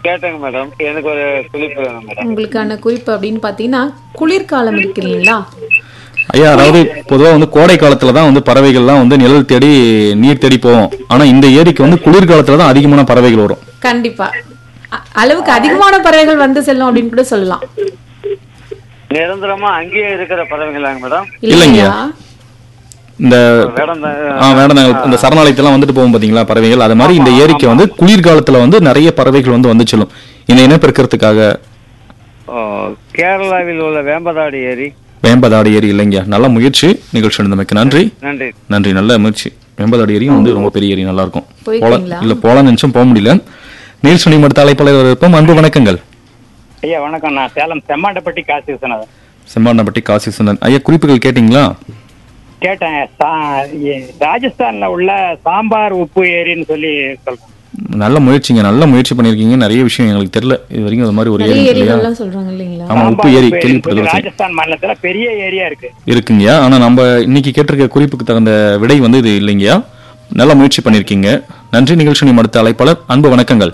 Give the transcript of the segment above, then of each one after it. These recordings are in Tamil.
கேட்டேங்க மேடம் எனக்கு ஒரு குறிப்பு வேணும் மேடம் உங்களுக்கான குறிப்பு அப்படின்னு பார்த்தீங்கன்னா குளிர்காலம் இருக்கு இல்லைங்களா ஐயா அதாவது பொதுவா வந்து கோடை காலத்துல தான் வந்து பறவைகள்லாம் வந்து நிழல் தேடி நீர் தேடி போவோம் ஆனா இந்த ஏரிக்கு வந்து குளிர்காலத்துல தான் அதிகமான பறவைகள் வரும் கண்டிப்பா அ- அளவுக்கு அதிகமான பறவைகள் வந்து செல்லும் அப்படின்னு கூட சொல்லலாம் நிரந்தரமா அங்கேயே இருக்கிற பறவைங்களாங்க மேடம் இல்லைங்கய்யா. இந்த வேடம் ஆ வேடந்தாங்கல் இந்த சரணாலயத்தெல்லாம் வந்துட்டு போகும் பாத்தீங்களா பறவைகள் அது மாதிரி இந்த ஏரிக்கு வந்து குளிர்காலத்துல வந்து நிறைய பறவைகள் வந்து வந்து செல்லும் இந்த இனப்பெருக்கிறதுக்காக கேரளாவில் உள்ள வேம்பதாடி ஏரி வேம்பதாடு ஏரி இல்லைங்க நல்ல முயற்சி நிகழ்ச்சி நடந்தமைக்கு நன்றி நன்றி நன்றி நல்ல முயற்சி வேம்பதாடு ஏரியும் வந்து ரொம்ப பெரிய ஏரி நல்லா இருக்கும் போல போயிருக்கீங்களா? இல்ல போலான்னு நினைச்சும் போக முடியல நீல் சுனி மடுத்த அழைப்பாளர் இருப்போம் அன்பு வணக்கங்கள் ஐயா வணக்கம் நான் சேலம் செம்மாண்டப்பட்டி காசி விஸ்வநாதன் செம்பாண்டப்பட்டி காசி சுந்தன் ஐயா குறிப்புகள் கேட்டீங்களா கேட்டேன் சா- எ- ராஜஸ்தான்ல உள்ள சாம்பார் உப்பு ஏரின்னு சொல்லி சொல்றேன் நல்ல முயற்சிங்க நல்ல முயற்சி பண்ணிருக்கீங்க நிறைய விஷயம் எங்களுக்கு தெரியல இது வரைக்கும் அது மாதிரி ஒரு ஏரி நிறைய இருக்கு இல்லையா ஏரிகள்லாம் சொல்றாங்க இல்லைங்களா ஆமா உப்பு சாம்பார் ஏரி உப்பு ஏரின்னு சொல்லி கேள்விப்பட்டது ராஜஸ்தான் மாநிலத்துல பெரிய ஏரியா இருக்கு இருக்குங்கய்யா ஆனா நம்ம இன்னைக்கு கேட்டிருக்க குறிப்புக்கு தகுந்த விடை வந்து இது இல்லைங்கய்யா நல்ல முயற்சி பண்ணிருக்கீங்க நன்றி நிகழ்ச்சி மடுத்த அழைப்பாளர் அன்பு வணக்கங்கள்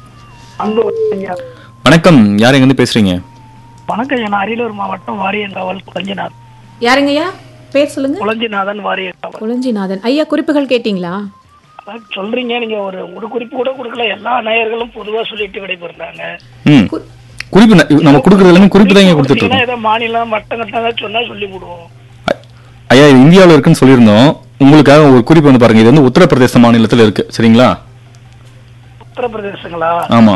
வணக்கம் யார் எங்க இருந்து பேசுறீங்க வணக்கம் என் அரியலூர் மாவட்டம் வாரியங்காவல் குளஞ்சிநாத் யாருங்கய்யா பேர் சொல்லுங்க குளஞ்சிநாதன் வாரியங்காவல் குளஞ்சிநாதன் ஐயா குறிப்புகள் கேட்டீங்களா அதான் சொல்றீங்க நீங்க ஒரு ஒரு குறிப்பு கூட கொடுக்கல எல்லா நேயர்களும் பொதுவா சொல்லிட்டு விடைபெறுறாங்க ம் குறிப்பு ந- நம்ம கொடுக்கறது எல்லாமே குறிப்பு தான் இங்க கொடுத்துட்டு கொடுத்தீங்கன்னா இருக்கோம் ஏதோ மாநிலம் மட்டம் கட்டம் சொன்னா சொல்லி விடுவோம் ஐ- ஐயா இது இந்தியாவுல இருக்குன்னு சொல்லியிருந்தோம் உங்களுக்காக ஒரு குறிப்பு வந்து பாருங்க இது வந்து உத்தரப்பிரதேச மாநிலத்துல இருக்கு சரிங்களா உத்தரப்பிரதேசங்களா ஆமா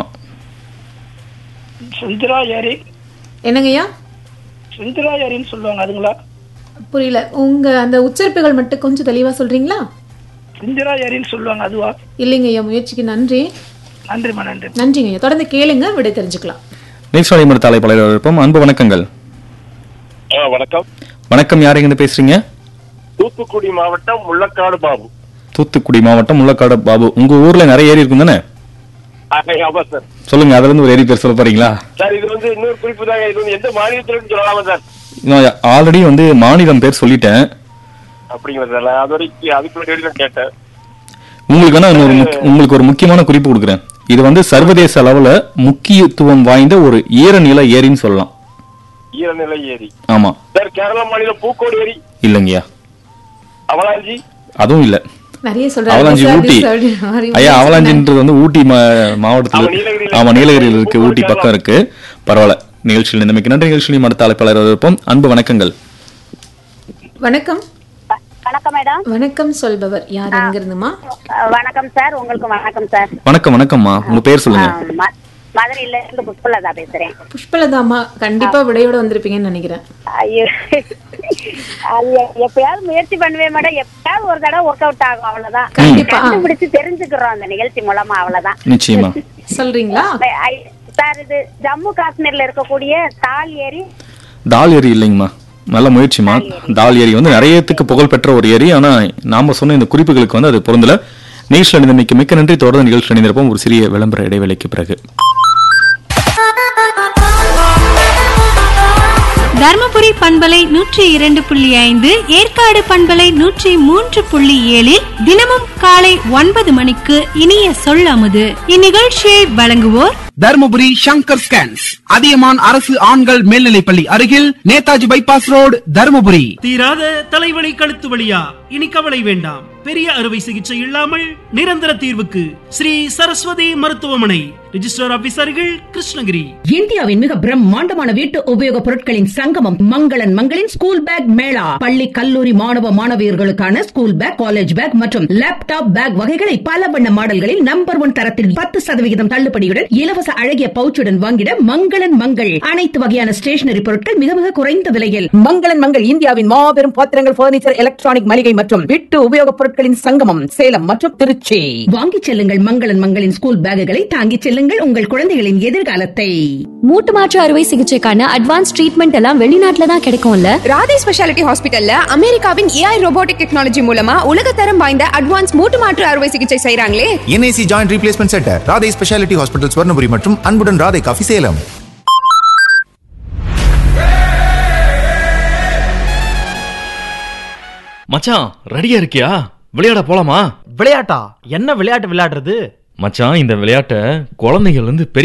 செந்திரா ஏரி என்னங்கய்யா செந்திரா ஏரின்னு சொல்லுவாங்க அதுங்களா புரியல உங்க அந்த உச்சரிப்புகள் மட்டும் கொஞ்சம் தெளிவா சொல்றீங்களா செந்திரா ஏரின்னு சொல்லுவாங்க அதுவா இல்லைங்கய்யா முயற்சிக்கு நன்றி நன்றிம்மா நன்றி நன்றிங்கய்யா தொடர்ந்து கேளுங்க விடை தெரிஞ்சுக்கலாம் நெக்ஸ்ட் வாடி மடுத்த அழைப்பாளர் இருப்போம் அன்பு வணக்கங்கள் வணக்கம் வணக்கம் யார் எங்க இருந்து பேசுறீங்க தூத்துக்குடி மாவட்டம் முள்ளக்காடு பாபு தூத்துக்குடி மாவட்டம் முள்ளக்காடு பாபு உங்க ஊர்ல நிறைய ஏரி இருக்கும் தானே ஆ, ஆமா சார் சொல்லுங்க அதுல இருந்து ஒரு ஏரி பேர் சொல்ல போறீங்களா சார் இது வந்து இன்னொரு குறிப்பு தாங்க இது வந்து எந்த மாநிலத்துல சொல்லலாமா சார் ஆல்ரெடி வந்து மாநிலம் பேர் சொல்லிட்டேன் அப்படிங்களா சார் நான் அது வரைக்கும் அதுக்கு முன்னாடி வரைக்கும் கேட்டேன் உங்களுக்கு வேணா இன்னொரு முக்கிய- உங்களுக்கு ஒரு முக்கியமான குறிப்பு கொடுக்குறேன் இது வந்து சர்வதேச அளவுல முக்கியத்துவம் வாய்ந்த ஒரு ஈரநில ஏரின்னு சொல்லலாம் ஈரநிலை ஏரி ஆமா சார் கேரளா மாநிலம் பூக்கோடு ஏரி இல்லைங்கய்யா அவலாஞ்சி அதுவும் இல்ல நிறைய அவலாஞ்சி சொல்றாங்க ஊட்டி சார், அப்படி மாதிரி ஐயா முயற்சி அவலாஞ்சின்றது வந்து ஊட்டி மா- மாவட்டத்துல ஆமா, நீலகிரியில ஆமா இருக்கு. நீலகிரியில் இருக்கு ஊட்டி பூக்கோடு பக்கம் இருக்கு பரவாயில்ல நிகழ்ச்சியில் இந்த நன்றி நிகழ்ச்சியில் அடுத்த அழைப்பாளர் இருப்போம் அன்பு வணக்கங்கள் வணக்கம் வணக்கம் மேடம் வணக்கம் சொல்பவர் யார் எங்க இருந்துமா அஹ் வணக்கம் சார் உங்களுக்கு வணக்கம் சார் வணக்கம் வணக்கம்மா உங்க பேர் சொல்லுங்க அஹ் ம- மதுரையில இருந்து புஷ்பலதா பேசுறேன் புஷ்பலதாமா கண்டிப்பா விடையோட வந்திருப்பீங்கன்னு நினைக்கிறேன் ஐயோ அது எப்பயாவது முயற்சி பண்ணுவேன் மேடம் எப்பயாவது ஒரு தடவை ஒர்க் அவுட் ஆகும் அவ்வளவுதான் கண்டிப்பா. கண்டுபிடிச்சு தெரிஞ்சுக்கிறோம் அந்த நிகழ்ச்சி மூலமா அவ்வளவுதான் நிச்சயமா சொல்றீங்களா ஐ- சார் இது ஜம்மு காஷ்மீர்ல இருக்கக்கூடிய தால் ஏரி தால் ஏரி இல்லைங்கம்மா நல்ல முயற்சிமா தால் ஏரி வந்து நிறையத்துக்கு புகழ் பெற்ற ஒரு ஏரி ஆனா நாம சொன்ன இந்த குறிப்புகளுக்கு வந்து அது பொருந்தல நிகழ்ச்சி அணிந்த மிக்க மிக்க நன்றி தொடர்ந்து நிகழ்ச்சி அணிந்திருப்போம் ஒரு சிறிய விளம்பர இடைவேளைக்கு பிறகு தர்மபுரி பண்பலை நூற்றி இரண்டு புள்ளி ஐந்து ஏற்காடு பண்பலை நூற்றி மூன்று புள்ளி ஏழில் தினமும் காலை ஒன்பது மணிக்கு இனிய சொல்லாமது இந்நிகழ்ச்சியை வழங்குவோர் தர்மபுரி சங்கர் ஸ்கேன்ஸ் அதியமான் அரசு ஆண்கள் மேல்நிலைப்பள்ளி அருகில் நேதாஜி பைபாஸ் ரோடு தர்மபுரி தீராத தலைவலி கழுத்து வலியா இனி கவலை வேண்டாம் பெரிய அறுவை சிகிச்சை இல்லாமல் நிரந்தர தீர்வுக்கு ஸ்ரீ சரஸ்வதி மருத்துவமனை ரிஜிஸ்டர் ஆபீசர்கள் கிருஷ்ணகிரி இந்தியாவின் மிக பிரம்மாண்டமான வீட்டு உபயோக பொருட்களின் சங்கமம் மங்களன் மங்களின் ஸ்கூல் பேக் மேளா பள்ளி கல்லூரி மாணவ மாணவியர்களுக்கான ஸ்கூல் பேக் காலேஜ் பேக் மற்றும் லேப்டாப் பேக் வகைகளை பல வண்ண மாடல்களில் நம்பர் ஒன் தரத்தில் பத்து சதவிகிதம் தள்ளுபடியுடன் இலவச அழகிய பவுச்சுடன் வாங்கிட மங்களன் மங்கள் அனைத்து வகையான ஸ்டேஷனரி பொருட்கள் மிக மிக குறைந்த விலையில் மங்களன் மங்கள் இந்தியாவின் மாபெரும் பாத்திரங்கள் பர்னிச்சர் எலக்ட்ரானிக் மளிகை மற்றும் வீட்டு உபயோகப் பொருட்களின் சங்கமம் சேலம் மற்றும் திருச்சி வாங்கிச் செல்லுங்கள் மங்களன் மங்களின் ஸ்கூல் பேக்குகளை தாங்கிச் செல்லுங்கள் உங்கள் குழந்தைகளின் எதிர்காலத்தை மூட்டு மாற்று அறுவை சிகிச்சைக்கான அட்வான்ஸ் ட்ரீட்மெண்ட் எல்லாம் வெளிநாட்டுல தான் கிடைக்கும்ல ராதே ஸ்பெஷாலிட்டி ஹாஸ்பிட்டல்ல அமெரிக்காவின் ஏஐ ரோபோட்டிக் டெக்னாலஜி மூலமா உலகத்தரம் வாய்ந்த அட்வான்ஸ் மூட்டு மாற்று அறுவை சிகிச்சை செய்றாங்களே NIC joint replacement centre Radhai speciality hospital Swarnapuri மற்றும் அன்புடன் ராதை காஃபி சேலம் மச்சான் ரெடியா இருக்கியா விளையாட போலாமா விளையாட்டா என்ன விளையாட்டு விளையாடுறது மச்சான் இந்த விளையாட்டை குழந்தைகள் இருந்து பெரிய